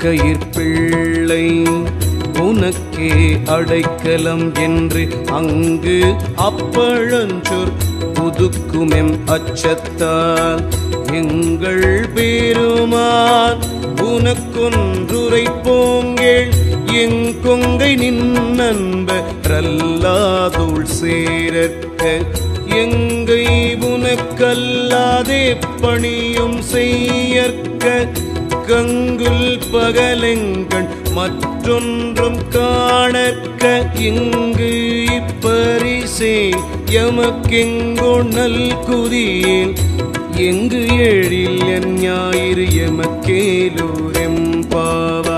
அக்கயிற் பிள்ளை உனக்கே அடைக்கலம் என்று அங்கு அப்பழஞ்சொற் புதுக்குமெம் அச்சத்தால் எங்கள் பெருமான் உனக்கொன்றுரை போங்கேள் எங்கொங்கை நின்னன்பரல்லாதோள் சேரற்க எங்கை உனக்கல்லாதே பணியும் செய்யற்க கங்குல் பகலெங்கள் மற்றொன்றும் காணற்க இங்கு இப்பரிசே எமக்கெங்கோ நல்குதியேன் எங்கு எழில் என் ஞாயிறு எமக்கேலூரெம் பாவ